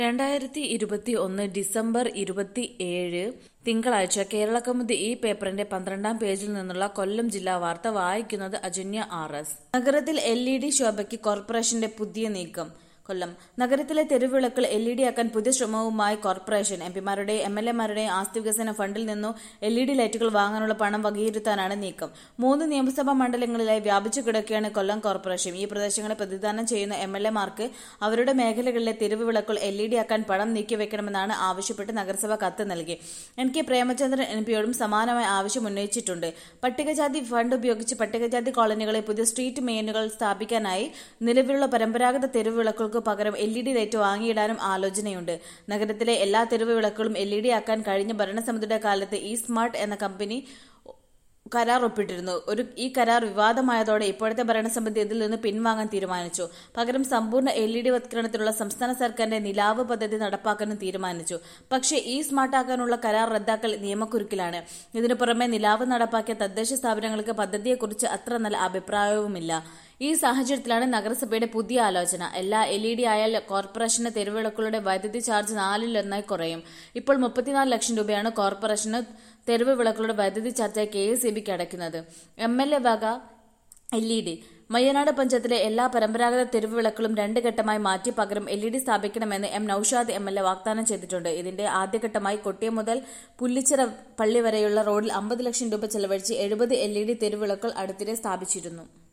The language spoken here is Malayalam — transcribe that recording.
രണ്ടായിരത്തി ഇരുപത്തി ഒന്ന് ഡിസംബർ ഇരുപത്തി ഏഴ് തിങ്കളാഴ്ച കേരളകൗമുദി ഈ പേപ്പറിന്റെ പന്ത്രണ്ടാം പേജിൽ നിന്നുള്ള കൊല്ലം ജില്ലാ വാർത്ത വായിക്കുന്നത് അജന്യ ആർ എസ് നഗരത്തിൽ എൽ ഇ ഡി ശോഭയ്ക്ക് കോർപ്പറേഷന്റെ പുതിയ നീക്കം കൊല്ലം നഗരത്തിലെ തെരുവിളക്കുകൾ എൽ ഇ ഡി ആക്കാൻ പുതിയ ശ്രമവുമായി കോർപ്പറേഷൻ എംപിമാരുടെയും എം എൽ എമാരുടെയും ആസ്തി വികസന ഫണ്ടിൽ നിന്നും എൽ ഇ ഡി ലൈറ്റുകൾ വാങ്ങാനുള്ള പണം വകയിരുത്താനാണ് നീക്കം മൂന്ന് നിയമസഭാ മണ്ഡലങ്ങളിലായി വ്യാപിച്ചു കിടക്കുകയാണ് കൊല്ലം കോർപ്പറേഷൻ ഈ പ്രദേശങ്ങളെ പ്രതിദാനം ചെയ്യുന്ന എം എൽ എമാർക്ക് അവരുടെ മേഖലകളിലെ തെരുവ് വിളക്കുകൾ എൽ ഇ ഡി ആക്കാൻ പണം നീക്കിവെക്കണമെന്നാണ് ആവശ്യപ്പെട്ട് നഗരസഭ കത്ത് നൽകി എൻ കെ പ്രേമചന്ദ്രൻ എം പിയോടും സമാനമായ ആവശ്യം ഉന്നയിച്ചിട്ടുണ്ട് പട്ടികജാതി ഫണ്ട് ഉപയോഗിച്ച് പട്ടികജാതി കോളനികളിൽ പുതിയ സ്ട്രീറ്റ് മെയിനുകൾ സ്ഥാപിക്കാനായി നിലവിലുള്ള പരമ്പരാഗത തെരുവ് വിളക്കുകൾക്ക് പകരം എൽ ഇ ഡി ലൈറ്റ് വാങ്ങിയിടാനും ആലോചനയുണ്ട് നഗരത്തിലെ എല്ലാ തെരുവ് വിളക്കുകളും എൽ ഇ ഡി ആക്കാൻ കഴിഞ്ഞ ഭരണസമിതിയുടെ കാലത്ത് ഈ സ്മാർട്ട് എന്ന കമ്പനി കരാർ ഒപ്പിട്ടിരുന്നു ഒരു ഈ കരാർ വിവാദമായതോടെ ഇപ്പോഴത്തെ ഭരണസമിതി ഇതിൽ നിന്ന് പിൻവാങ്ങാൻ തീരുമാനിച്ചു പകരം സമ്പൂർണ്ണ എൽ ഇ ഡി വത്കരണത്തിനുള്ള സംസ്ഥാന സർക്കാരിന്റെ നിലാവ് പദ്ധതി നടപ്പാക്കാനും തീരുമാനിച്ചു പക്ഷേ ഈ സ്മാർട്ടാക്കാനുള്ള കരാർ റദ്ദാക്കൽ നിയമക്കുരുക്കിലാണ് ഇതിനു പുറമെ നിലാവ് നടപ്പാക്കിയ തദ്ദേശ സ്ഥാപനങ്ങൾക്ക് പദ്ധതിയെക്കുറിച്ച് അത്ര നല്ല അഭിപ്രായവുമില്ല ഈ സാഹചര്യത്തിലാണ് നഗരസഭയുടെ പുതിയ ആലോചന എല്ലാ എൽ ഇ ഡി ആയാൽ കോർപ്പറേഷന് തെരുവിളക്കുകളുടെ വൈദ്യുതി ചാർജ് നാലിലൊന്നായി കുറയും ഇപ്പോൾ മുപ്പത്തിനാല് ലക്ഷം രൂപയാണ് കോർപ്പറേഷന് തെരുവ് വിളക്കുകളുടെ വൈദ്യുതി ചാർജായി കെ എസ് ഇ ബിക്ക് അടയ്ക്കുന്നത് എം എൽ എ വക എൽ ഇ ഡി മയ്യനാട് പഞ്ചായത്തിലെ എല്ലാ പരമ്പരാഗത തെരുവ് വിളക്കുകളും രണ്ട് ഘട്ടമായി മാറ്റി പകരം എൽ ഇ ഡി സ്ഥാപിക്കണമെന്ന് M Noushad M L A വാഗ്ദാനം ചെയ്തിട്ടുണ്ട് ഇതിന്റെ ആദ്യഘട്ടമായി കൊട്ടിയം മുതൽ പുല്ലിച്ചിറ പള്ളി വരെയുള്ള റോഡിൽ അമ്പത് ലക്ഷം രൂപ ചെലവഴിച്ച് എഴുപത് എൽ ഇ ഡി തെരുവിളക്കുകൾ അടുത്തിടെ സ്ഥാപിച്ചിരുന്നു